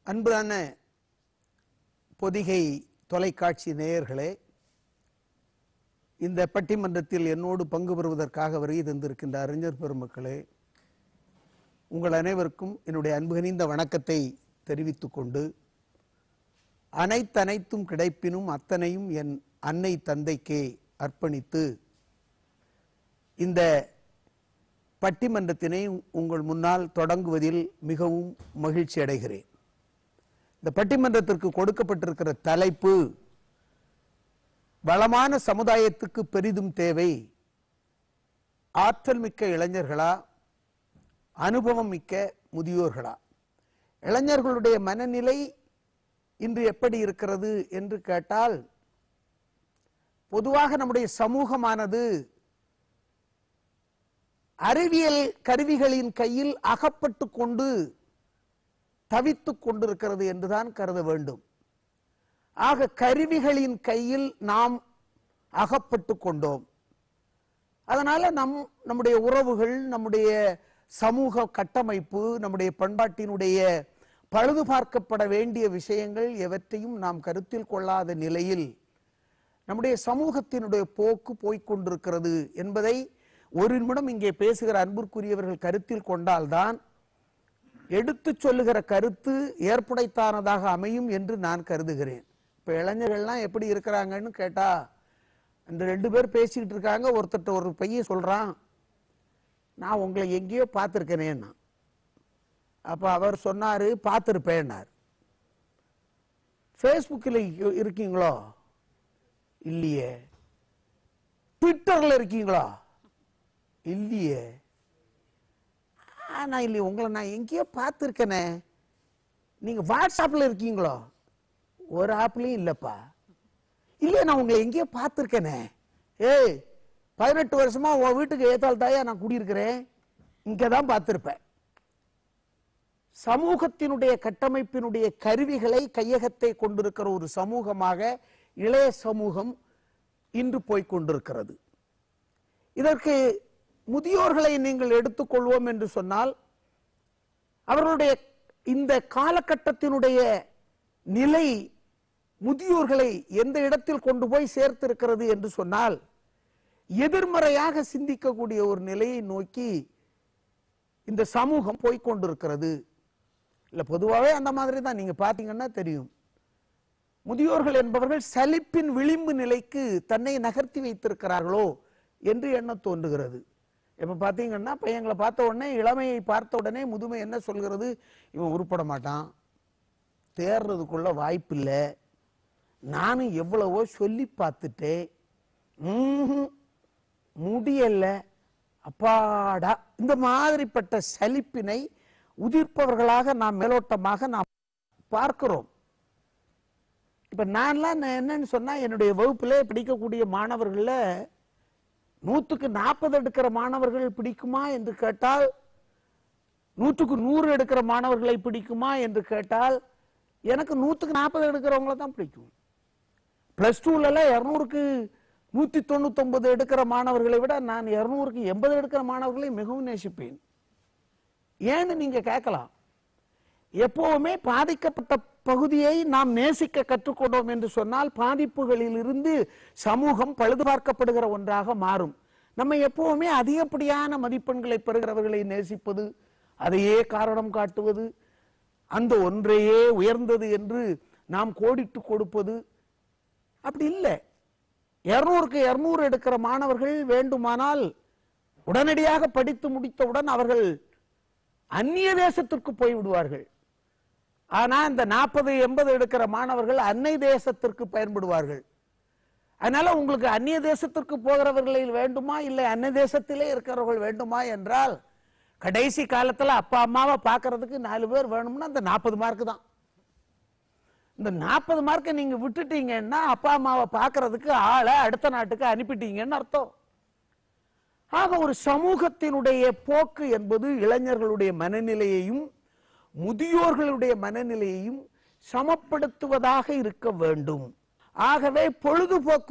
அன்பான பொதிகை தொலைக்காட்சி நேயர்களே இந்த பட்டிமன்றத்தில் என்னோடு பங்கு பெறுவதற்காக வருகை தந்திருக்கின்ற அறிஞர் பெருமக்களே உங்கள் அனைவருக்கும் என்னுடைய அன்பு கனிந்த வணக்கத்தை தெரிவித்துக் கொண்டு அனைத்தனைத்தும் கிடைப்பினும் அத்தனையும் என் அன்னை தந்தைக்கே அர்ப்பணித்து இந்த பட்டிமன்றத்தினை உங்கள் முன்னால் தொடங்குவதில் மிகவும் மகிழ்ச்சி அடைகிறேன் இந்த பட்டிமன்றத்திற்கு கொடுக்கப்பட்டிருக்கிற தலைப்பு வளமான சமுதாயத்துக்கு பெரிதும் தேவை ஆற்றல் மிக்க இளைஞர்களா அனுபவம் மிக்க முதியோர்களா இளைஞர்களுடைய மனநிலை இன்று எப்படி இருக்கிறது என்று கேட்டால் பொதுவாக நம்முடைய சமூகமானது அறிவியல் கருவிகளின் கையில் அகப்பட்டு கொண்டு தவித்துக் கொண்டிருக்கிறது என்றுதான் கருத வேண்டும் ஆக கருவிகளின் கையில் நாம் அகப்பட்டு கொண்டோம் அதனால நம் நம்முடைய உறவுகள் நம்முடைய சமூக கட்டமைப்பு நம்முடைய பண்பாட்டினுடைய பழுது பார்க்கப்பட வேண்டிய விஷயங்கள் எவற்றையும் நாம் கருத்தில் கொள்ளாத நிலையில் நம்முடைய சமூகத்தினுடைய போக்கு போய்க்கொண்டிருக்கிறது என்பதை ஒரு நிமிடம் இங்கே பேசுகிற அன்பிற்குரியவர்கள் கருத்தில் கொண்டால்தான் எடுத்து சொல்லுகிற கருத்து ஏற்புடைத்தானதாக அமையும் என்று நான் கருதுகிறேன் இப்ப இளைஞர்கள்லாம் எப்படி இருக்கிறாங்கன்னு கேட்டா அந்த ரெண்டு பேர் பேசிக்கிட்டு இருக்காங்க ஒருத்தட்ட ஒரு பையன் சொல்றான் நான் உங்களை எங்கேயோ பார்த்துருக்கேனேன்னா அப்ப அவர் சொன்னாரு பார்த்துருப்பேன்னார் ஃபேஸ்புக்கில் இருக்கீங்களோ இல்லையே ட்விட்டர்ல இருக்கீங்களா இல்லையே நான் இல்லையே உங்களை நான் எங்கேயோ பார்த்துருக்கேனே நீங்க வாட்ஸ்அப்ல இருக்கீங்களோ ஒரு ஆப்லயும் இல்லப்பா இல்லையே நான் உங்களை எங்கேயோ பார்த்துருக்கேனே ஏய் பதினெட்டு வருஷமா உன் வீட்டுக்கு ஏத்தால் தாயா நான் குடியிருக்கிறேன் இங்க தான் பார்த்துருப்பேன் சமூகத்தினுடைய கட்டமைப்பினுடைய கருவிகளை கையகத்தை கொண்டிருக்கிற ஒரு சமூகமாக இளைய சமூகம் இன்று போய்க் கொண்டிருக்கிறது இதற்கு முதியோர்களை நீங்கள் எடுத்துக்கொள்வோம் என்று சொன்னால் அவர்களுடைய இந்த காலகட்டத்தினுடைய நிலை முதியோர்களை எந்த இடத்தில் கொண்டு போய் சேர்த்திருக்கிறது என்று சொன்னால் எதிர்மறையாக சிந்திக்கக்கூடிய ஒரு நிலையை நோக்கி இந்த சமூகம் போய்க்கொண்டிருக்கிறது இல்ல பொதுவாகவே அந்த மாதிரி தான் நீங்க பாத்தீங்கன்னா தெரியும் முதியோர்கள் என்பவர்கள் சலிப்பின் விளிம்பு நிலைக்கு தன்னை நகர்த்தி வைத்திருக்கிறார்களோ என்று எண்ணம் தோன்றுகிறது இப்ப பாத்தீங்கன்னா பையங்களை பார்த்த உடனே இளமையை பார்த்த உடனே முதுமை என்ன சொல்கிறது இவன் உருப்பட மாட்டான் தேர்றதுக்குள்ள வாய்ப்பு இல்லை நானும் எவ்வளவோ சொல்லி பார்த்துட்டேன் ம்ஹும், முடியல அப்பாடா இந்த மாதிரிப்பட்ட சலிப்பினை உதிர்ப்பவர்களாக நாம் மேலோட்டமாக நாம் பார்க்கிறோம் இப்ப நான்லாம் நான் என்னன்னு சொன்னா என்னுடைய வகுப்புல படிக்கக்கூடிய மாணவர்கள்ல நூத்துக்கு நாற்பது எடுக்கிற மாணவர்கள் பிடிக்குமா என்று கேட்டால் நூற்றுக்கு நூறு எடுக்கிற மாணவர்களை பிடிக்குமா என்று கேட்டால் எனக்கு நூத்துக்கு நாற்பது எடுக்கிறவங்கள தான் பிடிக்கும் பிளஸ் டூல இருநூறுக்கு நூத்தி தொண்ணூத்தி ஒன்பது எடுக்கிற மாணவர்களை விட நான் இருநூறுக்கு எண்பது எடுக்கிற மாணவர்களை மிகவும் நேசிப்பேன் ஏன்னு நீங்க கேட்கலாம் எப்பவுமே பாதிக்கப்பட்ட பகுதியை நாம் நேசிக்க கற்றுக்கொண்டோம் என்று சொன்னால் பாதிப்புகளில் இருந்து சமூகம் பழுது பார்க்கப்படுகிற ஒன்றாக மாறும் நம்ம எப்பவுமே அதிகப்படியான மதிப்பெண்களை பெறுகிறவர்களை நேசிப்பது அதையே காரணம் காட்டுவது அந்த ஒன்றையே உயர்ந்தது என்று நாம் கோடிட்டு கொடுப்பது அப்படி இல்லை இருநூறுக்கு இருநூறு எடுக்கிற மாணவர்கள் வேண்டுமானால் உடனடியாக படித்து முடித்தவுடன் அவர்கள் அந்நிய தேசத்திற்கு போய் விடுவார்கள் ஆனா இந்த நாற்பது எண்பது எடுக்கிற மாணவர்கள் அன்னை தேசத்திற்கு பயன்படுவார்கள் அதனால உங்களுக்கு அந்நிய தேசத்திற்கு போகிறவர்களில் வேண்டுமா இல்லை அன்னை தேசத்திலே இருக்கிறவர்கள் வேண்டுமா என்றால் கடைசி காலத்துல அப்பா அம்மாவை பார்க்கறதுக்கு நாலு பேர் வேணும்னா அந்த நாற்பது மார்க் தான் இந்த நாற்பது மார்க்கை நீங்க விட்டுட்டீங்கன்னா அப்பா அம்மாவை பார்க்கறதுக்கு ஆளை அடுத்த நாட்டுக்கு அனுப்பிட்டீங்கன்னு அர்த்தம் ஆக ஒரு சமூகத்தினுடைய போக்கு என்பது இளைஞர்களுடைய மனநிலையையும் முதியோர்களுடைய மனநிலையையும் சமப்படுத்துவதாக இருக்க வேண்டும் ஆகவே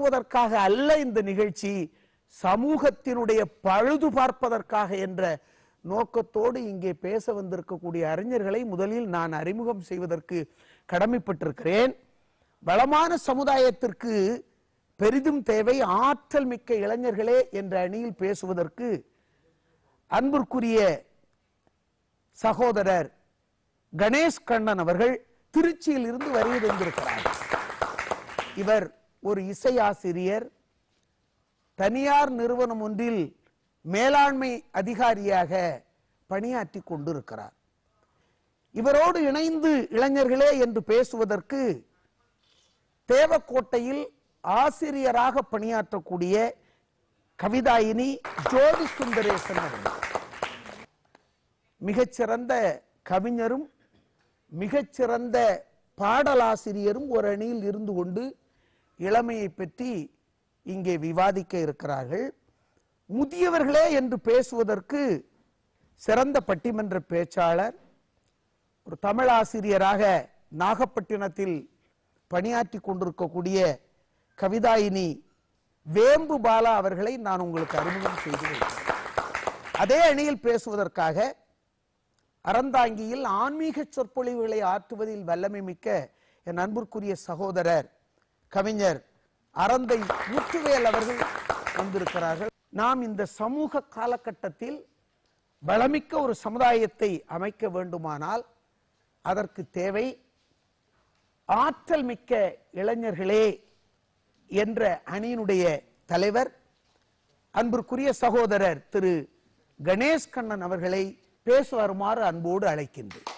பொழுதுபோக்குவதற்காக அல்ல இந்த நிகழ்ச்சி சமூகத்தினுடைய பழுது பார்ப்பதற்காக என்ற நோக்கத்தோடு இங்கே பேச வந்திருக்கக்கூடிய அறிஞர்களை முதலில் நான் அறிமுகம் செய்வதற்கு கடமைப்பட்டிருக்கிறேன் வளமான சமுதாயத்திற்கு பெரிதும் தேவை ஆற்றல் மிக்க இளைஞர்களே என்ற அணியில் பேசுவதற்கு அன்பிற்குரிய சகோதரர் கணேஷ் கண்ணன் அவர்கள் திருச்சியில் இருந்து வருகை தந்திருக்கிறார் இவர் ஒரு இசையாசிரியர் தனியார் நிறுவனம் ஒன்றில் மேலாண்மை அதிகாரியாக பணியாற்றி கொண்டிருக்கிறார் இவரோடு இணைந்து இளைஞர்களே என்று பேசுவதற்கு தேவக்கோட்டையில் ஆசிரியராக பணியாற்றக்கூடிய கவிதாயினி ஜோதி சுந்தரேசன் அவர்கள் மிகச்சிறந்த கவிஞரும் மிகச்சிறந்த பாடலாசிரியரும் ஒரு அணியில் இருந்து கொண்டு இளமையை பற்றி இங்கே விவாதிக்க இருக்கிறார்கள் முதியவர்களே என்று பேசுவதற்கு சிறந்த பட்டிமன்ற பேச்சாளர் ஒரு தமிழ் ஆசிரியராக நாகப்பட்டினத்தில் பணியாற்றி கொண்டிருக்கக்கூடிய கவிதாயினி வேம்பு பாலா அவர்களை நான் உங்களுக்கு அறிமுகம் செய்து வைக்கிறேன். அதே அணியில் பேசுவதற்காக அறந்தாங்கியில் ஆன்மீக சொற்பொழிவுகளை ஆற்றுவதில் வல்லமை மிக்க என் அன்பிற்குரிய சகோதரர் கவிஞர் அறந்தை முத்துவேல் அவர்கள் வந்திருக்கிறார்கள் நாம் இந்த சமூக காலகட்டத்தில் வளமிக்க ஒரு சமுதாயத்தை அமைக்க வேண்டுமானால் அதற்கு தேவை ஆற்றல் மிக்க இளைஞர்களே என்ற அணியினுடைய தலைவர் அன்பிற்குரிய சகோதரர் திரு கணேஷ் கண்ணன் அவர்களை பேச வருமாறு அன்போடு அழைக்கின்றேன்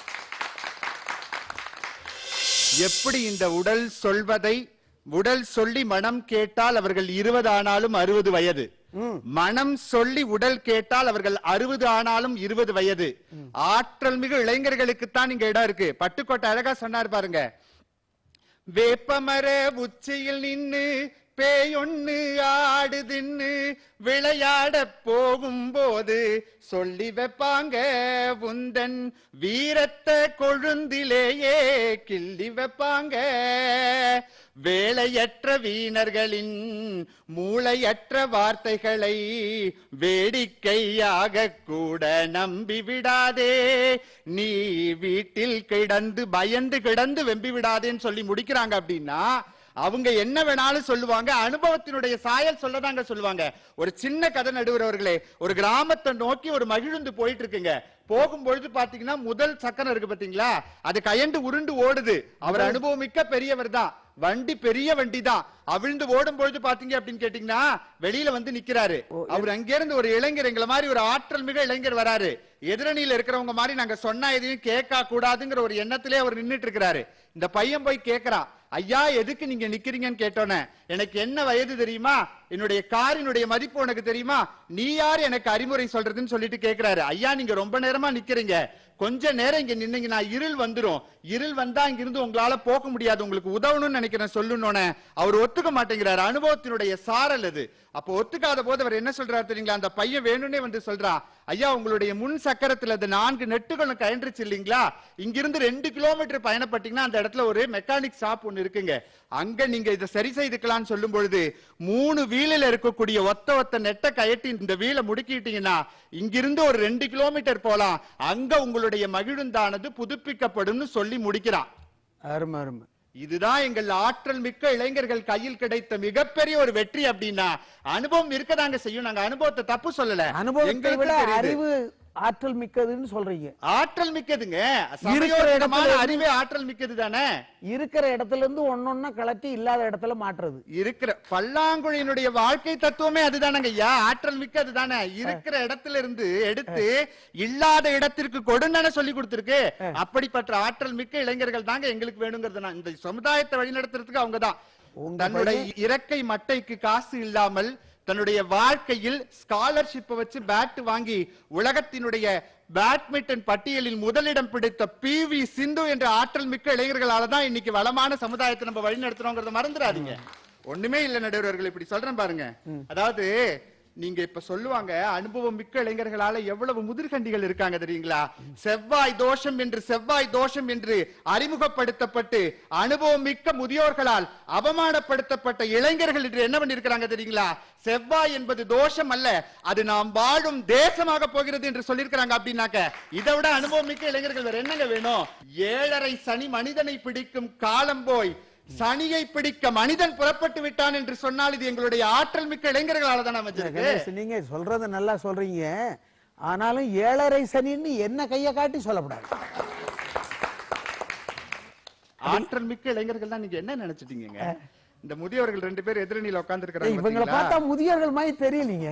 எப்படி இந்த உடல் சொல்வதை உடல் சொல்லி மனம் கேட்டால் அவர்கள் இருபது ஆனாலும் அறுபது வயது மனம் சொல்லி உடல் கேட்டால் அவர்கள் அறுபது ஆனாலும் இருபது வயது ஆற்றல் மிகு இளைஞர்களுக்குத்தான் இங்க இடம் இருக்கு பட்டுக்கோட்டை அழகா சொன்னார் பாருங்க வேப்பமர உச்சியில் நின்னு பேயொன்னு ஆடுதுன்னு விளையாட போகும்போது சொல்லி வைப்பாங்க உந்தன் வீரத்தை கொழுந்திலேயே கிள்ளி வைப்பாங்க வேலையற்ற வீணர்களின் மூளையற்ற வார்த்தைகளை வேடிக்கையாக கூட நம்பி விடாதே நீ வீட்டில் கிடந்து பயந்து கிடந்து வெம்பி விடாதேன்னு சொல்லி முடிக்கிறாங்க அப்படின்னா அவங்க என்ன வேணாலும் சொல்லுவாங்க அனுபவத்தினுடைய சாயல் சொல்லதாங்க சொல்லுவாங்க ஒரு சின்ன கதை நடுவரவர்களே ஒரு கிராமத்தை நோக்கி ஒரு மகிழுந்து போயிட்டு இருக்குங்க போகும்பொழுது பாத்தீங்கன்னா முதல் சக்கரம் இருக்கு பாத்தீங்களா அது கயண்டு உருண்டு ஓடுது அவர் அனுபவமிக்க பெரியவர் தான் வண்டி பெரிய வண்டி தான் அவிழ்ந்து ஓடும் பொழுது பாத்தீங்க அப்படின்னு கேட்டீங்கன்னா வெளியில வந்து நிக்கிறாரு அவர் அங்க இருந்து ஒரு இளைஞர் எங்களை மாதிரி ஒரு ஆற்றல் மிக இளைஞர் வராரு எதிரணியில இருக்கிறவங்க மாதிரி நாங்க சொன்னா எதையும் கேட்க கூடாதுங்கிற ஒரு எண்ணத்திலே அவர் நின்னுட்டு இருக்கிறாரு இந்த பையன் போய் கேக்குறான் ஐயா எதுக்கு நீங்க நிக்கிறீங்கன்னு கேட்டோன்னே எனக்கு என்ன வயது தெரியுமா என்னுடைய காரினுடைய மதிப்பு உனக்கு தெரியுமா நீ யார் எனக்கு அறிமுறை சொல்றதுன்னு சொல்லிட்டு கேக்குறாரு ஐயா நீங்க ரொம்ப நேரமா நிக்கிறீங்க கொஞ்ச நேரம் இங்க நின்னீங்கன்னா இருள் வந்துரும் இருள் வந்தா இங்க இருந்து உங்களால போக முடியாது உங்களுக்கு உதவணும்னு நினைக்கிறேன் சொல்லணும்னு அவர் ஒத்துக்க மாட்டேங்கிறாரு அனுபவத்தினுடைய சாரல் அது அப்போ ஒத்துக்காத போது அவர் என்ன சொல்றாரு தெரியுங்களா அந்த பையன் வேணும்னே வந்து சொல்றான் ஐயா உங்களுடைய முன் சக்கரத்துல அது நான்கு நெட்டுகளும் கயன்றுச்சு இல்லைங்களா இங்கிருந்து ரெண்டு கிலோமீட்டர் பயணப்பட்டீங்கன்னா அந்த இடத்துல ஒரு மெக்கானிக் ஷாப் ஒன்னு இருக்குங்க அங்க நீங்க இதை சரி செய்துக்கலாம்னு சொல்லும் பொழுது மூணு வீலில் இருக்கக்கூடிய ஒத்த ஒத்த நெட்டை கயட்டி இந்த வீலை முடுக்கிட்டீங்கன்னா இங்கிருந்து ஒரு ரெண்டு கிலோமீட்டர் போலாம் அங்க உங்களுடைய மகிழுந்தானது புதுப்பிக்கப்படும்னு சொல்லி முடிக்கிறான் அருமை அருமை இதுதான் எங்கள் ஆற்றல் மிக்க இளைஞர்கள் கையில் கிடைத்த மிகப்பெரிய ஒரு வெற்றி அப்படின்னா அனுபவம் இருக்கதாங்க செய்யும் நாங்க அனுபவத்தை தப்பு சொல்லல அனுபவத்தை எங்களுக்கு விட தெரியுது. அறிவு ஆற்றல் மிக்கதுன்னு சொல்றீங்க ஆற்றல் மிக்கதுங்க இருக்கிற சமயோசிதமான இடத்துல அறிவே ஆற்றல் மிக்கது தானே இருக்கிற இடத்துல இருந்து ஒன்னொன்னா கலட்டி இல்லாத இடத்துல மாற்றுறது இருக்கிற பல்லாங்குழியினுடைய வாழ்க்கை தத்துவமே அதுதானங்க ஐயா ஆற்றல் மிக்கது தானே இருக்கிற இடத்துல இருந்து எடுத்து இல்லாத இடத்திற்கு கொடுன்னு சொல்லி கொடுத்திருக்கு அப்படிப்பட்ட ஆற்றல் மிக்க இளைஞர்கள் தாங்க எங்களுக்கு வேணுங்கிறது நான் இந்த சமுதாயத்தை வழிநடத்துறதுக்கு அவங்கதான் உங்க தன்னுடைய இறக்கை மட்டைக்கு காசு இல்லாமல் தன்னுடைய வாழ்க்கையில் ஸ்காலர்ஷிப்பை வச்சு பேட் வாங்கி உலகத்தினுடைய பேட்மிண்டன் பட்டியலில் முதலிடம் பிடித்த பி வி சிந்து என்ற ஆற்றல் மிக்க இளைஞர்களால தான் இன்னைக்கு வளமான சமுதாயத்தை நம்ம வழி நடத்துறோங்கிறத மறந்துடாதீங்க ஒண்ணுமே இல்ல நடுவர்கள் இப்படி சொல்றேன் பாருங்க அதாவது நீங்க இப்ப சொல்லுவாங்க அனுபவம் மிக்க இளைஞர்களால எவ்வளவு முதிர்கண்டிகள் இருக்காங்க தெரியுங்களா செவ்வாய் தோஷம் என்று செவ்வாய் தோஷம் என்று அறிமுகப்படுத்தப்பட்டு அனுபவம் மிக்க முதியோர்களால் அவமானப்படுத்தப்பட்ட இளைஞர்கள் என்று என்ன பண்ணிருக்கிறாங்க தெரியுங்களா செவ்வாய் என்பது தோஷம் அல்ல அது நாம் வாழும் தேசமாக போகிறது என்று சொல்லியிருக்கிறாங்க அப்படின்னாக்க இதை விட அனுபவம் மிக்க இளைஞர்கள் வேற என்னங்க வேணும் ஏழரை சனி மனிதனை பிடிக்கும் காலம் போய் சனியை பிடிக்க மனிதன் புறப்பட்டு விட்டான் என்று சொன்னால் இது எங்களுடைய ஆற்றல் மிக்க இளைஞர்களால தான் அமைஞ்சிருக்கு கணேஷ், நீங்க சொல்றது நல்லா சொல்றீங்க ஆனாலும் ஏழரை சனின்னு என்ன கைய காட்டி சொல்லக்கூடாது ஆற்றல் மிக்க இளைஞர்கள் தான் நீங்க என்ன நினைச்சிட்டீங்க இந்த முதியவர்கள் ரெண்டு பேர் எதிரணியில உட்கார்ந்து இவங்களை பார்த்தா முதியவர்கள் மாதிரி தெரியலீங்க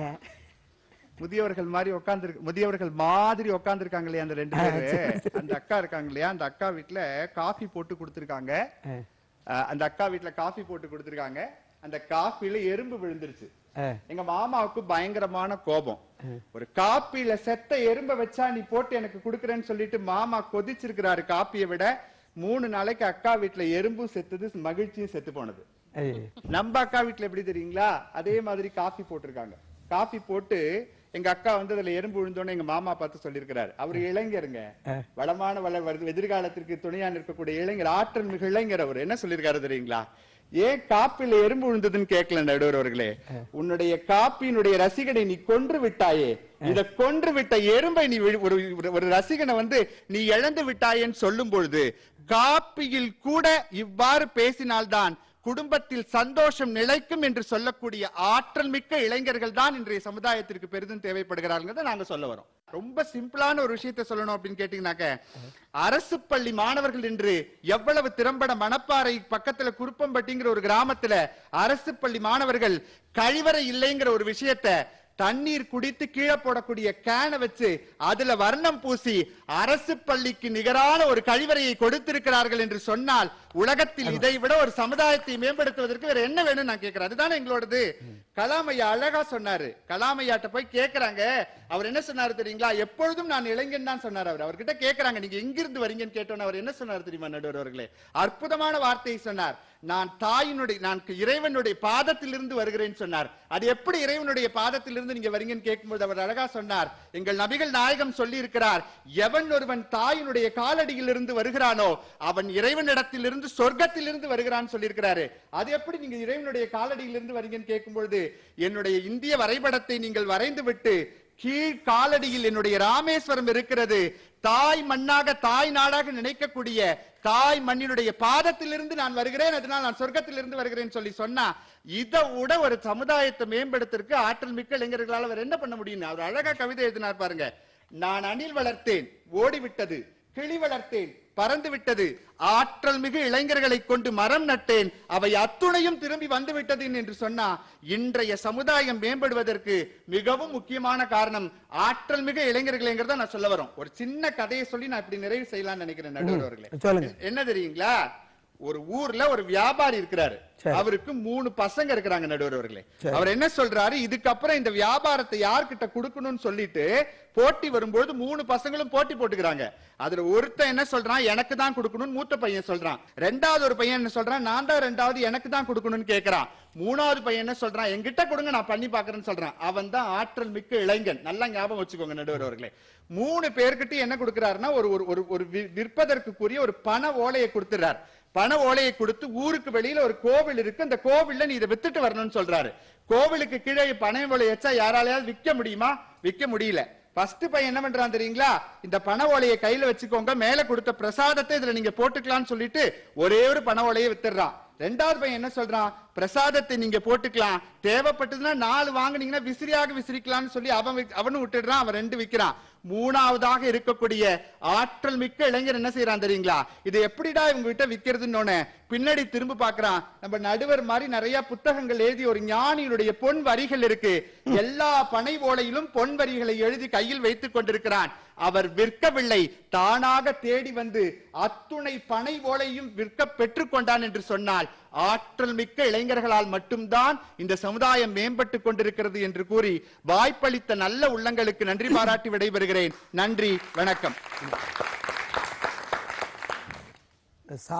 முதியவர்கள் மாதிரி உட்கார்ந்து முதியவர்கள் மாதிரி உட்கார்ந்து இருக்காங்க அந்த ரெண்டு பேரு அந்த அக்கா இருக்காங்க இல்லையா அந்த அக்கா வீட்ல காஃபி போட்டு கொடுத்திருக்காங்க அஹ், அந்த அக்கா வீட்ல காஃபி போட்டு கொடுத்திருக்காங்க அந்த காஃபில எறும்பு விழுந்துருச்சு அஹ். எங்க மாமாவுக்கு பயங்கரமான கோபம் ஒரு காப்பில செத்த எறும்ப வச்சா நீ போட்டு எனக்கு குடுக்கறேன்னு சொல்லிட்டு மாமா கொதிச்சிருக்கிறாரு காப்பியை விட மூணு நாளைக்கு அக்கா வீட்ல எறும்பும் செத்துது மகிழ்ச்சியும் செத்து போனது ஐயே. நம்ம அக்கா வீட்ல எப்படி தெரியுங்களா அதே மாதிரி காஃபி போட்டிருக்காங்க காஃபி போட்டு எங்க அக்கா வந்து அதுல எறும்பு விழுந்தோன்னு எங்க மாமா பார்த்து சொல்லியிருக்கிறாரு அவர் இளைஞருங்க வளமான வள வருது எதிர்காலத்திற்கு துணையா நிற்கக்கூடிய இளைஞர் ஆற்றல் மிகு இளைஞர் அவர் என்ன சொல்லியிருக்காரு தெரியுங்களா ஏன் காப்பில எறும்பு விழுந்ததுன்னு கேட்கல நடுவர் அவர்களே உன்னுடைய காப்பியினுடைய ரசிகனை நீ கொன்று விட்டாயே இத கொன்று விட்ட எறும்பை நீ வி- ஒரு ஒரு- ஒரு ரசிகனை வந்து நீ இழந்து விட்டாயேன்னு சொல்லும் பொழுது காப்பியில் கூட இவ்வாறு பேசினால்தான் குடும்பத்தில் சந்தோஷம் நிலைக்கும் என்று சொல்லக்கூடிய ஆற்றல் மிக்க இளைஞர்கள் தான் இன்றைய சமுதாயத்திற்கு பெரிதும் தேவைப்படுகிறார்கள் நாங்க சொல்ல வரோம் ரொம்ப சிம்பிளான ஒரு விஷயத்தை சொல்லணும் அப்படின்னு கேட்டீங்கன்னாக்க அரசு பள்ளி மாணவர்கள் என்று எவ்வளவு திறம்பட மணப்பாறை பக்கத்துல குருப்பம்பட்டிங்கிற ஒரு கிராமத்துல அரசு பள்ளி மாணவர்கள் கழிவறை இல்லைங்கிற ஒரு விஷயத்தை தண்ணீர் குடித்து கீழே போடக்கூடிய கேனை வச்சு அதுல வர்ணம் பூசி அரசு பள்ளிக்கு நிகரான ஒரு கழிவறையை கொடுத்திருக்கிறார்கள் என்று சொன்னால் உலகத்தில் இதை விட ஒரு சமுதாயத்தை மேம்படுத்துவதற்கு வேற என்ன வேணும் நான் கேட்கிறேன் அதுதானே எங்களோடது கலாம் ஐயா அழகா சொன்னாரு கலாம் ஐயாட்ட போய் கேக்குறாங்க அவர் என்ன சொன்னாரு தெரியுங்களா எப்பொழுதும் நான் இளைஞன் தான் சொன்னார் அவர் அவர்கிட்ட கேக்குறாங்க நீங்க எங்கிருந்து வரீங்கன்னு கேட்டோன்னு அவர் என்ன சொன்னார் தெரியுமா நடுவர் அவர்களே அற்புதமான வார்த்தையை சொன்னார் நான் தாயினுடைய நான் இறைவனுடைய பாதத்திலிருந்து வருகிறேன் சொன்னார் அது எப்படி இறைவனுடைய பாதத்திலிருந்து நீங்க வரீங்கன்னு கேட்கும்போது அவர் அழகா சொன்னார் எங்கள் நபிகள் நாயகம் சொல்லி இருக்கிறார் எவன் ஒருவன் தாயினுடைய காலடியில் இருந்து வருகிறானோ அவன் இறைவனிடத்திலிருந்து சொர்க்கத்திலிருந்து வருகிறான்னு சொல்லியிருக்கிறாரு அது எப்படி நீங்க இறைவனுடைய காலடியிலிருந்து வரீங்கன்னு கேட்கும் பொழுது என்னுடைய இந்திய வரைபடத்தை நீங்கள் வரைந்து விட்டு கீழ் காலடியில் என்னுடைய ராமேஸ்வரம் இருக்கிறது தாய் மண்ணாக தாய் நாடாக நினைக்கக்கூடிய தாய் மண்ணினுடைய பாதத்திலிருந்து நான் வருகிறேன் அதனால் நான் சொர்க்கத்திலிருந்து வருகிறேன் சொல்லி சொன்னா இதை விட ஒரு சமுதாயத்தை மேம்படுத்திற்கு ஆற்றல் மிக்க இளைஞர்களால் அவர் என்ன பண்ண முடியும் அவர் அழகா கவிதை எழுதினார் பாருங்க நான் அணில் வளர்த்தேன் ஓடிவிட்டது கிளி வளர்த்தேன் பறந்து விட்டது ஆற்றல் மிகு இளைஞர்களை கொண்டு மரம் நட்டேன் அவை அத்துணையும் திரும்பி வந்து விட்டது என்று சொன்னா இன்றைய சமுதாயம் மேம்படுவதற்கு மிகவும் முக்கியமான காரணம் ஆற்றல் மிகு இளைஞர்களைங்கிறத நான் சொல்ல வரோம் ஒரு சின்ன கதையை சொல்லி நான் இப்படி நிறைவு செய்யலாம்னு நினைக்கிறேன் நடுவர் அவர்களே சொல்லுங்க என்ன தெரியுங்களா ஒரு ஊர்ல ஒரு வியாபாரி இருக்கிறாரு சரி. அவருக்கு மூணு பசங்க இருக்கிறாங்க நடுவர் அவர்களே அவர் என்ன சொல்றாரு இதுக்கப்புறம் இந்த வியாபாரத்தை யார்கிட்ட கொடுக்கணும்னு சொல்லிட்டு போட்டி வரும்போது மூணு பசங்களும் போட்டி போட்டுக்கிறாங்க அதுல ஒருத்தன் என்ன சொல்றான் எனக்கு தான் கொடுக்கணும்னு மூத்த பையன் சொல்றான் ரெண்டாவது ஒரு பையன் என்ன சொல்றான் நான் தான் ரெண்டாவது எனக்கு தான் கொடுக்கணும்னு கேக்குறான் மூணாவது பையன் என்ன சொல்றான் என்கிட்ட கொடுங்க நான் பண்ணி பாக்குறேன்னு சொல்றான் அவன் தான் ஆற்றல் மிக்க இளைஞன் நல்லா ஞாபகம் வச்சுக்கோங்க நடுவர் அவர்களே மூணு பேர்கிட்ட என்ன கொடுக்கிறாருன்னா ஒரு ஒரு- ஒரு ஒரு வி- விற்பதற்குரிய ஒரு பண ஓலையை கொடுத்துறார் பண ஓலையை கொடுத்து ஊருக்கு வெளியில ஒரு கோவில் இருக்கு அந்த கோவில்ல நீ இதை வித்துட்டு வரணும்னு சொல்றாரு கோவிலுக்கு கீழே பண ஓலை வச்சா யாராலையாவது விற்க முடியுமா விற்க முடியல ஃபர்ஸ்ட் பையன் என்ன பண்றான் தெரியுங்களா இந்த பண ஓலையை கையில வச்சுக்கோங்க மேல கொடுத்த பிரசாதத்தை இதுல நீங்க போட்டுக்கலாம்னு சொல்லிட்டு ஒரே ஒரு பண ஓலையை வித்துடுறான் ரெண்டாவது பையன் என்ன சொல்றான் பிரசாதத்தை நீங்க போட்டுக்கலாம் தேவைப்பட்டதுன்னா நாலு வாங்குனீங்கன்னா விசிறியாக விசிறிக்கலாம்னு சொல்லி அவன் விக்- அவனும் விட்டுடுறான் அவன் ரெண்டு விக்கிறான் மூணாவதாக இருக்கக்கூடிய ஆற்றல் மிக்க இளைஞர் என்ன செய்யறான் தெரியுங்களா இது எப்படிடா இவங்க கிட்ட விக்கிறதுன்னு பின்னாடி திரும்ப பார்க்கறான் நம்ம நடுவர் மாதிரி நிறைய புத்தகங்கள் எழுதி ஒரு ஞானியினுடைய பொன் வரிகள் இருக்கு எல்லா பனை ஓலையிலும் பொன் வரிகளை எழுதி கையில் வைத்துக் கொண்டிருக்கிறான் அவர் விற்கவில்லை தானாக தேடி வந்து அத்துணை பனை ஓலையும் விற்க பெற்றுக்கொண்டான் என்று சொன்னால் ஆற்றல் மிக்க இளைஞர்களால் மட்டும்தான் இந்த சமுதாயம் மேம்பட்டு கொண்டிருக்கிறது என்று கூறி வாய்ப்பளித்த நல்ல உள்ளங்களுக்கு நன்றி பாராட்டி விடைபெறுகிறேன் நன்றி வணக்கம்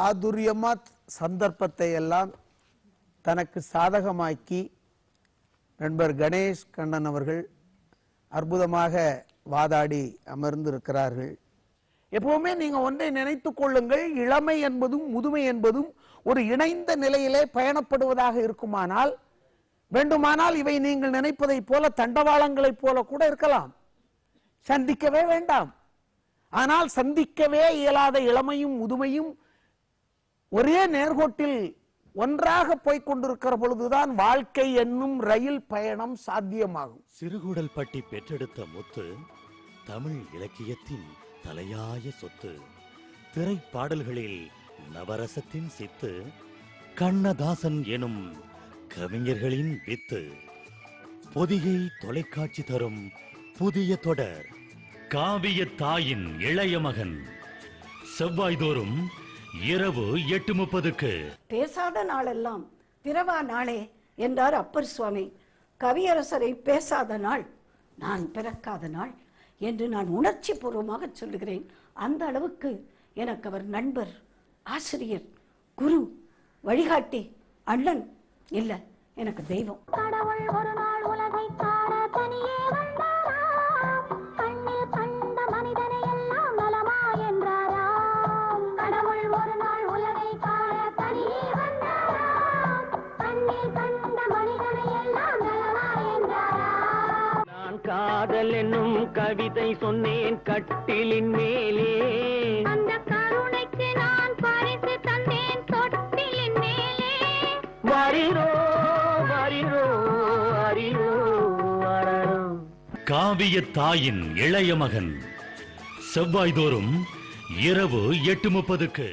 சாதுரியமா சந்தர்ப்பத்தை எல்லாம் தனக்கு சாதகமாக்கி நண்பர் கணேஷ் கண்ணன் அவர்கள் அற்புதமாக வாதாடி அமர்ந்திருக்கிறார்கள் எப்பவுமே நீங்க ஒன்றை நினைத்துக் கொள்ளுங்கள் இளமை என்பதும் முதுமை என்பதும் ஒரு இணைந்த நிலையிலே பயணப்படுவதாக இருக்குமானால் வேண்டுமானால் இவை நீங்கள் நினைப்பதைப் போல தண்டவாளங்களைப் போல கூட இருக்கலாம் சந்திக்கவே வேண்டாம் ஆனால் சந்திக்கவே இயலாத இளமையும் முதுமையும் ஒரே நேர்கோட்டில் ஒன்றாக போய்க் கொண்டிருக்கிற பொழுதுதான் வாழ்க்கை என்னும் ரயில் பயணம் சாத்தியமாகும் சிறுகுடல்பட்டி பெற்றெடுத்த முத்து தமிழ் இலக்கியத்தின் தலையாய சொத்து திரைப்பாடல்களில் நவரசத்தின் சித்து கண்ணதாசன் எனும் கவிஞர்களின் வித்து பொதிகை தொலைக்காட்சி தரும் புதிய தொடர் காவிய தாயின் இளைய மகன் செவ்வாய்தோறும் இரவு எட்டு முப்பதுக்கு பேசாத நாளெல்லாம் பிறவா நாளே என்றார் அப்பர் சுவாமி கவியரசரை பேசாத நாள் நான் பிறக்காத நாள் என்று நான் உணர்ச்சி பூர்வமாக சொல்லுகிறேன் அந்த அளவுக்கு எனக்கு அவர் நண்பர் ஆசிரியர் குரு வழிகாட்டி அண்ணன் இல்ல எனக்கு தெய்வம் கடவுள் ஒரு நாள் உலகை காண தனியே வந்தாராம் கண்ணில் கண்ட மனிதனை எல்லாம் நலமா என்றாராம் கடவுள் ஒரு நாள் உலகை காண தனியே வந்தாராம் கண்ணில் கண்ட மனிதனை எல்லாம் நலமா என்றாராம் நான் காதல் என்னும் கவிதை சொன்னேன் கட்டிலின் மேலே அந்த கருணைக்கு நான் பரிசு தந்தேன் தொட்டிலின் மேலே வாரிரோ வாரிரோ வாரிரோ வாரரோ காவிய தாயின் இளைய மகன் செவ்வாய்தோறும் இரவு எட்டு முப்பதுக்கு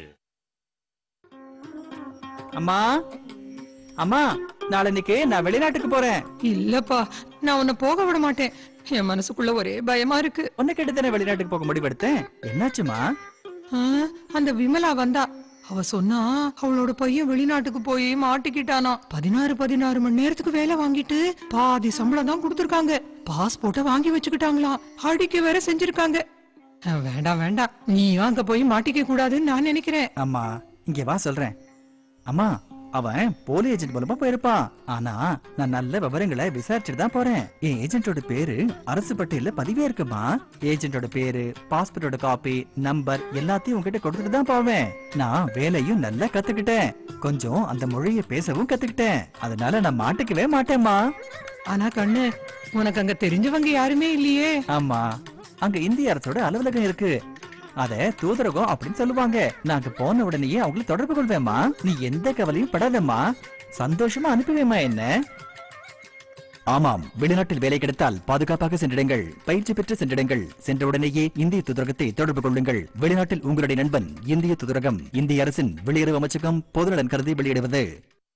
அம்மா அம்மா நாளன்னைக்கு நான் வெளிநாட்டுக்கு போறேன் இல்லப்பா நான் உன்னை போக விட மாட்டேன் என் மனசுக்குள்ள ஒரே பயமா இருக்கு உன்னை கேட்டு தானே வெளிநாட்டுக்கு போக முடிவெடுத்தேன் என்னாச்சுமா ஆ, அந்த விமலா வந்தா அவ சொன்னா அவளோட பையன் வெளிநாட்டுக்கு போய் மாட்டிக்கிட்டானா பதினாறு பதினாறு மணி நேரத்துக்கு வேலை வாங்கிட்டு பாதி சம்பளம் தான் கொடுத்துருக்காங்க பாஸ்போர்ட்டை வாங்கி வச்சுக்கிட்டாங்களாம் அடிக்க வேற செஞ்சிருக்காங்க ஆ, வேண்டாம் வேண்டாம் நீயும் அங்க போய் மாட்டிக்க கூடாதுன்னு நான் நினைக்கிறேன் அம்மா இங்க வா சொல்றேன் அம்மா அவன் போலி ஏஜென்ட் மூலமா போயிருப்பான் ஆனா நான் நல்ல விவரங்களை விசாரிச்சுட்டு தான் போறேன் என் ஏஜென்ட்டோட பேரு அரசு பட்டியல பதிவே இருக்குமா ஏஜென்ட்டோட பேரு பாஸ்போர்ட்டோட காப்பி நம்பர் எல்லாத்தையும் உங்ககிட்ட கொடுத்துட்டு தான் போவேன் நான் வேலையும் நல்லா கத்துக்கிட்டேன் கொஞ்சம் அந்த மொழியை பேசவும் கத்துக்கிட்டேன் அதனால நான் மாட்டிக்கவே மாட்டேம்மா ஆனா கண்ணு உனக்கு அங்க தெரிஞ்சவங்க யாருமே இல்லையே ஆமா அங்க இந்திய அரசோட அலுவலகம் இருக்கு அத தூதரகம் அப்படின்னு சொல்லுவாங்க நாங்க போன உடனேயே அவங்களை தொடர்பு கொள்வேம்மா நீ எந்த கவலையும் படாதம்மா சந்தோஷமா அனுப்புவேம்மா என்ன ஆமாம் வெளிநாட்டில் வேலை கிடைத்தால் பாதுகாப்பாக சென்றிடுங்கள் பயிற்சி பெற்று சென்றிடுங்கள் சென்ற உடனேயே இந்திய தூதரகத்தை தொடர்பு கொள்ளுங்கள் வெளிநாட்டில் உங்களுடைய நண்பன் இந்திய தூதரகம் இந்திய அரசின் வெளியுறவு அமைச்சகம் பொதுநலன் கருதி வெளியிடுவது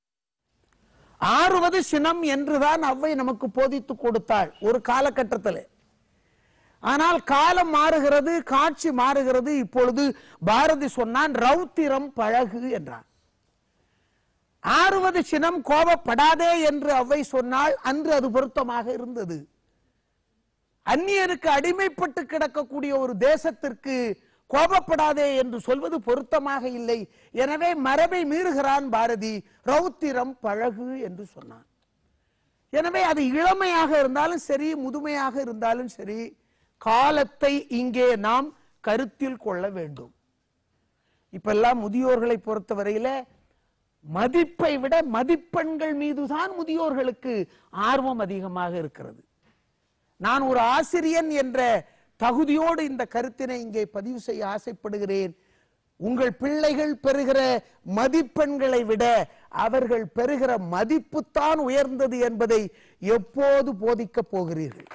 ஆறுவது சினம் என்றுதான் அவ்வை நமக்கு போதித்து கொடுத்தாள் ஒரு காலகட்டத்தில் ஆனால் காலம் மாறுகிறது காட்சி மாறுகிறது இப்பொழுது பாரதி சொன்னான் ரௌத்திரம் பழகு என்றான் ஆறுவது சினம் கோபப்படாதே என்று அவ்வை சொன்னால் அன்று அது பொருத்தமாக இருந்தது அந்நியருக்கு அடிமைப்பட்டு கிடக்கக்கூடிய ஒரு தேசத்திற்கு கோபப்படாதே என்று சொல்வது பொருத்தமாக இல்லை எனவே மரபை மீறுகிறான் பாரதி ரௌத்திரம் பழகு என்று சொன்னான் எனவே அது இளமையாக இருந்தாலும் சரி முதுமையாக இருந்தாலும் சரி காலத்தை இங்கே நாம் கருத்தில் கொள்ள வேண்டும் இப்பெல்லாம் முதியோர்களை பொறுத்தவரையில மதிப்பை விட மதிப்பெண்கள் மீதுதான் முதியோர்களுக்கு ஆர்வம் அதிகமாக இருக்கிறது நான் ஒரு ஆசிரியன் என்ற தகுதியோடு இந்த கருத்தினை இங்கே பதிவு செய்ய ஆசைப்படுகிறேன் உங்கள் பிள்ளைகள் பெறுகிற மதிப்பெண்களை விட அவர்கள் பெறுகிற மதிப்புத்தான் உயர்ந்தது என்பதை எப்போது போதிக்கப் போகிறீர்கள்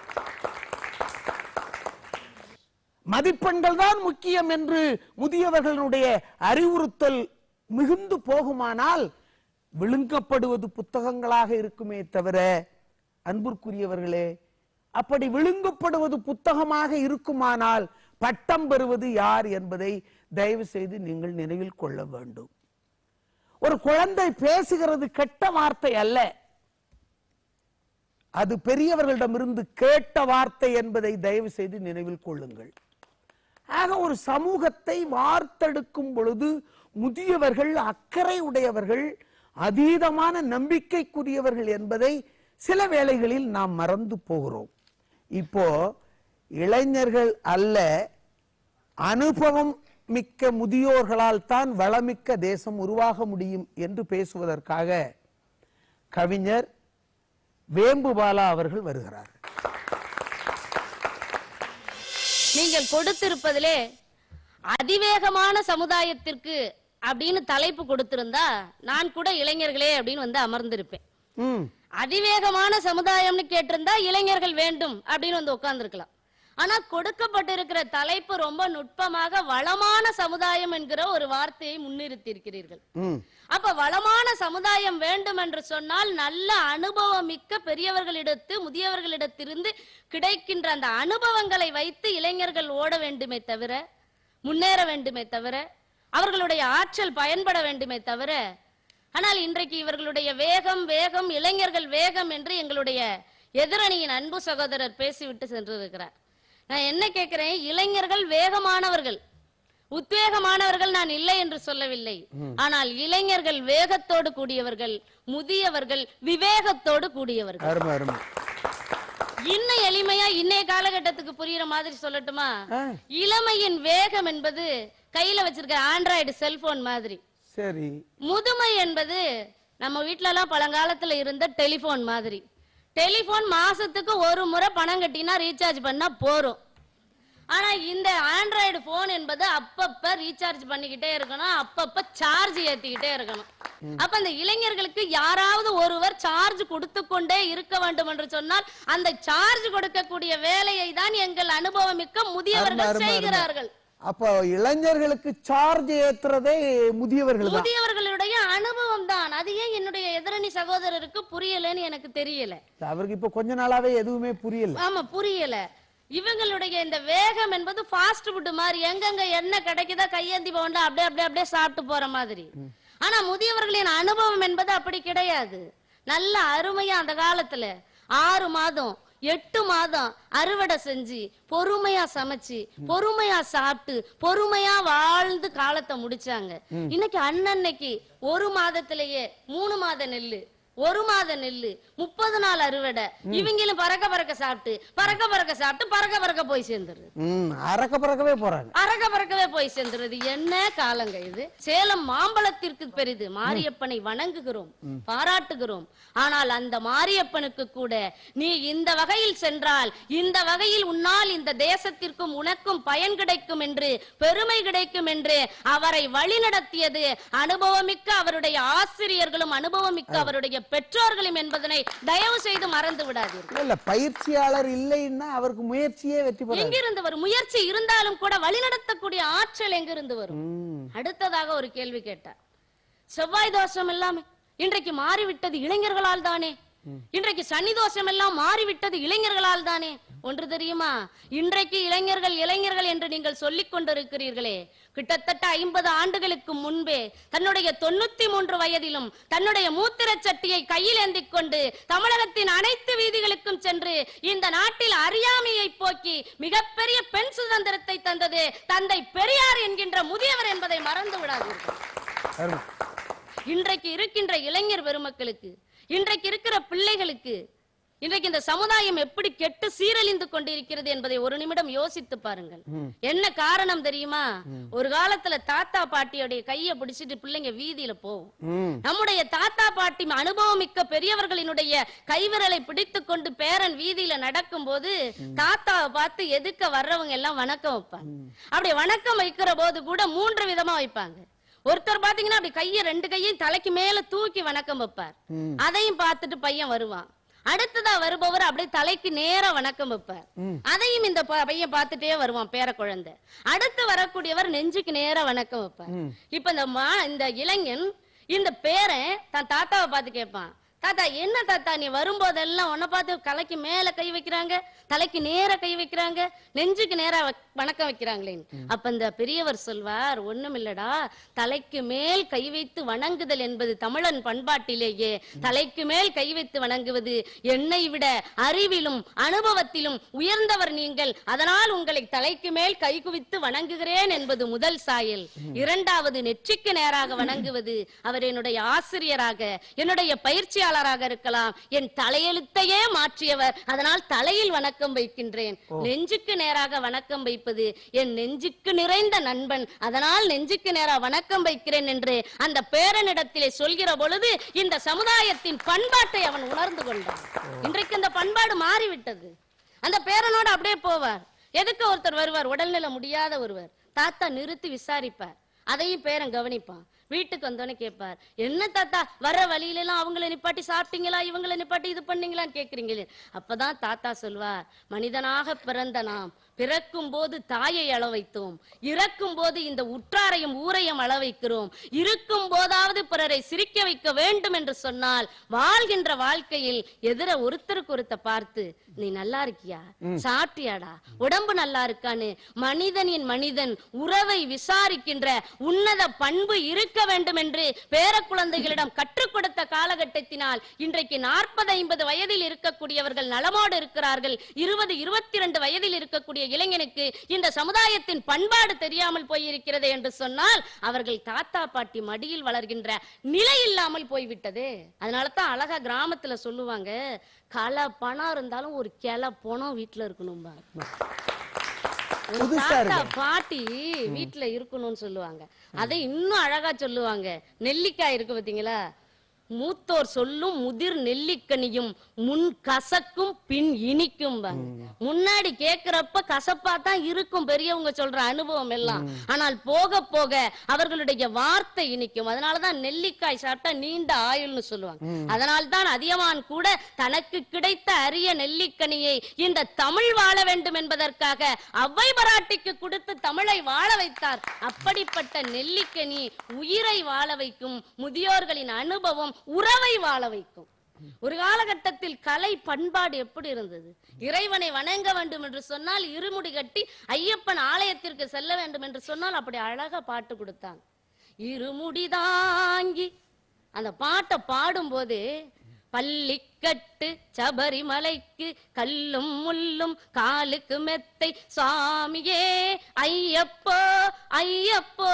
மதிப்பெண்கள் தான் முக்கியம் என்று முதியவர்களுடைய அறிவுறுத்தல் மிகுந்து போகுமானால் விழுங்கப்படுவது புத்தகங்களாக இருக்குமே தவிர அன்பிற்குரியவர்களே அப்படி விழுங்கப்படுவது புத்தகமாக இருக்குமானால் பட்டம் பெறுவது யார் என்பதை தயவு செய்து நீங்கள் நினைவில் கொள்ள வேண்டும் ஒரு குழந்தை பேசுகிறது கெட்ட வார்த்தை அல்ல அது பெரியவர்களிடமிருந்து கேட்ட வார்த்தை என்பதை தயவு செய்து நினைவில் கொள்ளுங்கள் ஆக ஒரு சமூகத்தை வார்த்தெடுக்கும் பொழுது முதியவர்கள் அக்கறை உடையவர்கள் அதீதமான நம்பிக்கைக்குரியவர்கள் என்பதை சில வேளைகளில் நாம் மறந்து போகிறோம் இப்போ இளைஞர்கள் அல்ல அனுபவம் மிக்க முதியோர்களால் தான் வளமிக்க தேசம் உருவாக முடியும் என்று பேசுவதற்காக கவிஞர் வேம்புபாலா அவர்கள் வருகிறார் நீங்கள் கொடுத்திருப்பதிலே அதிவேகமான சமுதாயத்திற்கு அப்படின்னு தலைப்பு கொடுத்திருந்தா நான் கூட இளைஞர்களே அப்படின்னு வந்து அமர்ந்திருப்பேன் ம் அதிவேகமான சமுதாயம்னு கேட்டிருந்தா இளைஞர்கள் வேண்டும் அப்படின்னு வந்து உட்கார்ந்துருக்கலாம் ஆனா கொடுக்கப்பட்டிருக்கிற தலைப்பு ரொம்ப நுட்பமாக வளமான சமுதாயம் என்கிற ஒரு வார்த்தையை முன்னிறுத்தி இருக்கிறீர்கள் ம் அப்ப வளமான சமுதாயம் வேண்டும் என்று சொன்னால் நல்ல அனுபவம் மிக்க பெரியவர்களிடத்து முதியவர்களிடத்திலிருந்து கிடைக்கின்ற அந்த அனுபவங்களை வைத்து இளைஞர்கள் ஓட வேண்டுமே தவிர முன்னேற வேண்டுமே தவிர அவர்களுடைய ஆற்றல் பயன்பட வேண்டுமே தவிர ஆனால் இன்றைக்கு இவர்களுடைய வேகம் வேகம் இளைஞர்கள் வேகம் என்று எங்களுடைய எதிரணியின் அன்பு சகோதரர் பேசிவிட்டு சென்றிருக்கிறார் நான் என்ன கேட்கிறேன் இளைஞர்கள் வேகமானவர்கள் உத்வேகமானவர்கள் நான் இல்லை என்று சொல்லவில்லை ஆனால் இளைஞர்கள் வேகத்தோடு கூடியவர்கள் முதியவர்கள் விவேகத்தோடு கூடியவர்கள் அருமை அருமை இன்னும் எளிமையா இன்னைய காலகட்டத்துக்கு புரியுற மாதிரி சொல்லட்டுமா ஆ. இளமையின் வேகம் என்பது கையில வச்சிருக்க ஆண்ட்ராய்டு செல்போன் மாதிரி சரி முதுமை என்பது நம்ம வீட்ல எல்லாம் பழங்காலத்துல இருந்த டெலிபோன் மாதிரி டெலிபோன் மாசத்துக்கு ஒரு முறை பணம் கட்டினா ரீசார்ஜ் பண்ணா போறோம் ஆனா இந்த ஆண்ட்ராய்டு போன் என்பது அப்பப்ப ரீசார்ஜ் பண்ணிக்கிட்டே இருக்கணும் அப்பப்ப சார்ஜ் ஏத்திக்கிட்டே இருக்கணும் அப்ப அந்த இளைஞர்களுக்கு யாராவது ஒருவர் சார்ஜ் கொடுத்து கொண்டே இருக்க வேண்டும் என்று சொன்னால் அந்த சார்ஜ் கொடுக்கக்கூடிய வேலையை தான் எங்கள் அனுபவமிக்க அருமை, முதியவர்கள் அருமை, அருமை. செய்கிறார்கள் அப்போ இளைஞர்களுக்கு சார்ஜ் ஏத்துறதே முதியவர்கள் தான் முதியவர்களுடைய அனுபவம் தான் அது ஏன் என்னுடைய எதிரணி சகோதரருக்கு புரியலன்னு எனக்கு தெரியல அவருக்கு இப்ப கொஞ்ச நாளாவே எதுவுமே புரியல ஆமா புரியல இவங்களுடைய இந்த வேகம் என்பது ஃபாஸ்ட் ஃபுட் மாதிரி எங்கெங்க என்ன கிடைக்குதோ கையேந்தி போண்டா அப்படியே அப்படியே அப்படியே சாப்பிட்டு போற மாதிரி ஆனா முதியவர்களின் அனுபவம் என்பது அப்படி கிடையாது நல்ல அருமையா அந்த காலத்துல ஆறு மாதம் எட்டு மாதம் அறுவடை செஞ்சு பொறுமையா சமைச்சு பொறுமையா சாப்பிட்டு பொறுமையா வாழ்ந்து காலத்தை முடிச்சாங்க இன்னைக்கு அன்னன்னைக்கு ஒரு மாதத்திலேயே மூணு மாத நெல்லு ஒரு மாத நெல்லு முப்பது நாள் அறுவடை இவங்களும் பறக்க பறக்க சாப்பிட்டு பறக்க பறக்க சாப்பிட்டு பறக்க பறக்க போய் சேர்ந்துருது ம் அறக்க பறக்கவே போறாங்க அறக்க பறக்கவே போய் சேர்ந்துருது என்ன காலங்க இது சேலம் மாம்பழத்திற்கு பெரிது மாரியப்பனை வணங்குகிறோம் பாராட்டுகிறோம் ஆனால் அந்த மாரியப்பனுக்கு கூட நீ இந்த வகையில் சென்றால் இந்த வகையில் உன்னால் இந்த தேசத்திற்கும் உனக்கும் பயன் கிடைக்கும் என்று பெருமை கிடைக்கும் என்று அவரை வழிநடத்தியது அனுபவமிக்க அவருடைய ஆசிரியர்களும் அனுபவமிக்க அவருடைய பெற்றோர்களும் என்பதனை தயவு செய்து மறந்து விடாதீர்கள் இல்ல பயிற்சியாளர் இல்லைன்னா அவருக்கு முயற்சியே வெற்றி பெறாது எங்கிருந்து வரும் முயற்சி இருந்தாலும் கூட வழிநடத்தக்கூடிய ஆற்றல் எங்கிருந்து வரும் ம். அடுத்ததாக ஒரு கேள்வி கேட்டார் செவ்வாய் தோஷம் எல்லாமே இன்றைக்கு மாறிவிட்டது இளைஞர்களால் தானே இன்றைக்கு சனி தோஷம் எல்லாம் மாறிவிட்டது இளைஞர்களால் தானே ஒன்று தெரியுமா இன்றைக்கு இளைஞர்கள் இளைஞர்கள் என்று நீங்கள் சொல்லிக் கொண்டிருக்கிறீர்களே கிட்டத்தட்ட ஐம்பது ஆண்டுகளுக்கு முன்பே தன்னுடைய தொண்ணூத்தி மூன்று வயதிலும் தன்னுடைய மூத்திரச் சட்டியை கையில் ஏந்திக் கொண்டு தமிழகத்தின் அனைத்து வீதிகளுக்கும் சென்று இந்த நாட்டில் அறியாமையை போக்கி மிகப்பெரிய பெண் சுதந்திரத்தை தந்தது தந்தை பெரியார் என்கின்ற முதியவர் என்பதை மறந்து விடாதீர்கள் அருமை. இன்றைக்கு இருக்கின்ற இளைஞர் பெருமக்களுக்கு இன்றைக்கு இருக்கிற பிள்ளைகளுக்கு இன்றைக்கு இந்த சமுதாயம் எப்படி கெட்டு சீரழிந்து கொண்டிருக்கிறது என்பதை ஒரு நிமிடம் யோசித்து பாருங்கள் என்ன காரணம் தெரியுமா ஒரு காலத்துல தாத்தா பாட்டியோடைய கைய பிடிச்சிட்டு பிள்ளைங்க வீதியில போகும் ம் நம்முடைய தாத்தா பாட்டி அனுபவமிக்க பெரியவர்களினுடைய கைவிரலை பிடித்து கொண்டு பேரன் வீதியில நடக்கும்போது தாத்தாவை பார்த்து எதுக்க வர்றவங்க எல்லாம் வணக்கம் வைப்பாங்க அப்படி வணக்கம் வைக்கிற போது கூட மூன்று விதமா வைப்பாங்க ஒருத்தர் பாத்தீங்கன்னா அப்படி கைய ரெண்டு கையையும் தலைக்கு மேல தூக்கி வணக்கம் வைப்பார் அதையும் பார்த்துட்டு பையன் வருவான் அடுத்ததா வருபவர் அப்படியே தலைக்கு நேரா வணக்கம் வைப்பார் அதையும் இந்த ப- பையன் பார்த்துட்டே வருவான் பேர குழந்தை அடுத்து வரக்கூடியவர் நெஞ்சுக்கு நேரா வணக்கம் வைப்பார் இப்ப இந்த மா இந்த இளைஞன் இந்த பேரன் தன் தாத்தாவை பார்த்து கேட்பான் தாத்தா என்ன தாத்தா நீ வரும்போதெல்லாம் உன்னை பார்த்து தலைக்கு மேல கை வைக்கிறாங்க தலைக்கு நேர கை வைக்கிறாங்க நெஞ்சுக்கு நேரா வ- வணக்கம் வைக்கிறாங்களேன்னு அப்ப இந்த பெரியவர் சொல்வார் ஒண்ணும் இல்லடா தலைக்கு மேல் கை வைத்து வணங்குதல் என்பது தமிழன் பண்பாட்டிலேயே தலைக்கு மேல் கை வைத்து வணங்குவது என்னை விட அறிவிலும் அனுபவத்திலும் உயர்ந்தவர் நீங்கள் அதனால் உங்களை தலைக்கு மேல் கை குவித்து வணங்குகிறேன் என்பது முதல் சாயல் இரண்டாவது நெற்றிக்கு நேராக வணங்குவது அவர் என்னுடைய ஆசிரியராக என்னுடைய பயிற்சியாளர் எழுத்தாளராக இருக்கலாம் என் தலையெழுத்தையே மாற்றியவர் அதனால் தலையில் வணக்கம் வைக்கின்றேன் நெஞ்சுக்கு நேராக வணக்கம் வைப்பது என் நெஞ்சுக்கு நிறைந்த நண்பன் அதனால் நெஞ்சுக்கு நேரா வணக்கம் வைக்கிறேன் என்று அந்த பேரனிடத்திலே சொல்கிற பொழுது இந்த சமுதாயத்தின் பண்பாட்டை அவன் உணர்ந்து கொண்டான் இன்றைக்கு இந்த பண்பாடு மாறிவிட்டது அந்த பேரனோட அப்படியே போவார் எதுக்கு ஒருத்தர் வருவார் உடல்நிலை முடியாத ஒருவர் தாத்தா நிறுத்தி விசாரிப்பார் அதையும் பேரன் கவனிப்பான் வீட்டுக்கு வந்தோடனே கேட்பார் என்ன தாத்தா வர வழியில எல்லாம் அவங்கள நிப்பாட்டி சாப்பிட்டீங்களா இவங்கள நிப்பாட்டி இது பண்ணீங்களான்னு கேக்குறீங்களே அப்பதான் தாத்தா சொல்வார் மனிதனாக பிறந்த நாம் பிறக்கும் போது தாயை அள வைத்தோம் இறக்கும் போது இந்த உற்றாரையும் ஊரையும் அள வைக்கிறோம் இருக்கும் போதாவது பிறரை சிரிக்க வைக்க வேண்டும் என்று சொன்னால் வாழ்கின்ற வாழ்க்கையில் எதிர ஒருத்தருக்கு ஒருத்த பார்த்து நீ நல்லா இருக்கியா சாப்பிட்டியாடா உடம்பு நல்லா இருக்கான்னு மனிதனின் மனிதன் உறவை விசாரிக்கின்ற உன்னத பண்பு இருக்க வேண்டும் என்று பேர குழந்தைகளிடம் கற்றுக் கொடுத்த காலகட்டத்தினால் இன்றைக்கு நாற்பது ஐம்பது வயதில் இருக்கக்கூடியவர்கள் நலமோடு இருக்கிறார்கள் இருபது இருபத்தி இரண்டு வயதில் இருக்கக்கூடிய இளைஞனுக்கு இந்த சமுதாயத்தின் பண்பாடு தெரியாமல் போயிருக்கிறது என்று சொன்னால் அவர்கள் தாத்தா பாட்டி மடியில் வளர்கின்ற நிலை இல்லாமல் போய்விட்டது அதனால தான் அழகா கிராமத்துல சொல்லுவாங்க கள பணம் இருந்தாலும் ஒரு கிளை பணம் வீட்டுல இருக்கணும் ஒரு புதுசா தாத்தா இருக்கு. பாட்டி வீட்டுல இருக்கணும்னு சொல்லுவாங்க அதை இன்னும் அழகா சொல்லுவாங்க நெல்லிக்காய் இருக்கு பாத்தீங்களா மூத்தோர் சொல்லும் முதிர் நெல்லிக்கனியும் முன் கசக்கும் பின் இனிக்கும் முன்னாடி கேக்குறப்ப கசப்பா தான் இருக்கும் பெரியவங்க சொல்ற அனுபவம் எல்லாம் ஆனால் போக போக அவர்களுடைய வார்த்தை இனிக்கும் அதனாலதான் நெல்லிக்காய் சாப்பிட்டா நீண்ட ஆயுள்னு சொல்லுவாங்க அதனால்தான் அதியமான் கூட தனக்கு கிடைத்த அரிய நெல்லிக்கனியை இந்த தமிழ் வாழ வேண்டும் என்பதற்காக அவ்வை பராட்டிக்கு கொடுத்து தமிழை வாழ வைத்தார் அப்படிப்பட்ட நெல்லிக்கனி உயிரை வாழ வைக்கும் முதியோர்களின் அனுபவம் உறவை வாழ வைக்கும் ஒரு காலகட்டத்தில் கலை பண்பாடு எப்படி இருந்தது இறைவனை வணங்க வேண்டும் என்று சொன்னால் இருமுடி கட்டி ஐயப்பன் ஆலயத்திற்கு செல்ல வேண்டும் என்று சொன்னால் அப்படி அழகா பாட்டு கொடுத்தாங்க இருமுடி தாங்கி அந்த பாட்டை பாடும்போது பள்ளிக்கட்டு சபரிமலைக்கு கல்லும் முள்ளும் காலுக்கு மெத்தை சாமியே ஐயப்போ ஐயப்போ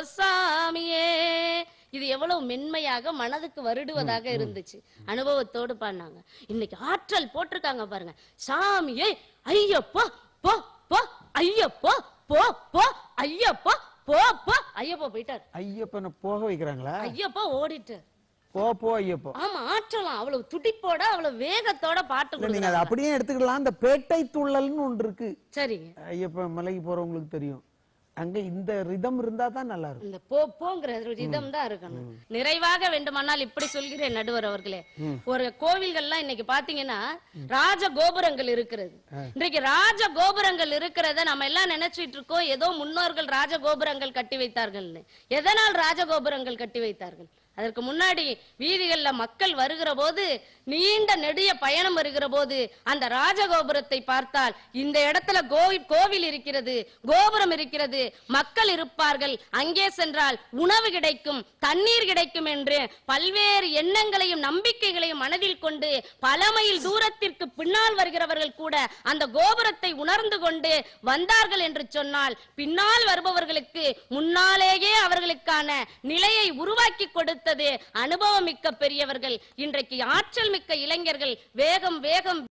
சாமியே இது எவ்வளவு மென்மையாக மனதுக்கு வருடுவதாக இருந்துச்சு அனுபவத்தோடு பாடினாங்க இன்னைக்கு ஆற்றல் போட்டிருக்காங்க பாருங்க சாமியே ஐயப்போ போ போ ஐயப்போ போ போ ஐயப்போ போ போ ஐயப்போ போயிட்டார் ஐயப்பனை போக வைக்கிறாங்களா ஐயப்போ ஓடிட்டு போ போ ஐயப்போ ஆமா ஆற்றலாம் அவ்வளவு துடிப்போட அவ்வளவு வேகத்தோட பாட்டு இல்ல, நீங்க அதை கொடுக்குறாங்க அப்படியே எடுத்துக்கலாம் இந்த பேட்டை துள்ளல்னு ஒன்று இருக்கு சரிங்க ஐயப்பன் மலைக்கு போறவங்களுக்கு தெரியும் அங்க இந்த ரிதம் இருந்தா தான் நல்லா இருக்கும் இந்த போ போங்கிற ஒரு இதம் தான் இருக்கணும் நிறைவாக வேண்டுமானால் இப்படி சொல்கிறேன் நடுவர் அவர்களே ஒரு கோவில்கள்லாம் இன்னைக்கு பாத்தீங்கன்னா ராஜ கோபுரங்கள் இருக்கிறது இன்றைக்கு ராஜ கோபுரங்கள் இருக்கிறத நம்ம எல்லாம் நினைச்சிட்டு இருக்கோம் ஏதோ முன்னோர்கள் ராஜ கோபுரங்கள் கட்டி வைத்தார்கள்னு எதனால் ராஜ கோபுரங்கள் கட்டி வைத்தார்கள் அதற்கு முன்னாடி வீதிகள்ல மக்கள் வருகிற போது நீண்ட நெடிய பயணம் வருகிற போது அந்த ராஜகோபுரத்தை பார்த்தால் இந்த இடத்துல கோவில் கோவில் இருக்கிறது கோபுரம் இருக்கிறது மக்கள் இருப்பார்கள் அங்கே சென்றால் உணவு கிடைக்கும் தண்ணீர் கிடைக்கும் என்று பல்வேறு எண்ணங்களையும் நம்பிக்கைகளையும் மனதில் கொண்டு பல மைல் தூரத்திற்கு பின்னால் வருகிறவர்கள் கூட அந்த கோபுரத்தை உணர்ந்து கொண்டு வந்தார்கள் என்று சொன்னால் பின்னால் வருபவர்களுக்கு முன்னாலேயே அவர்களுக்கான நிலையை உருவாக்கி கொடுத்தது அனுபவமிக்க பெரியவர்கள் இன்றைக்கு ஆற்றல் மிக்க இளைஞர்கள் வேகம் வேகம்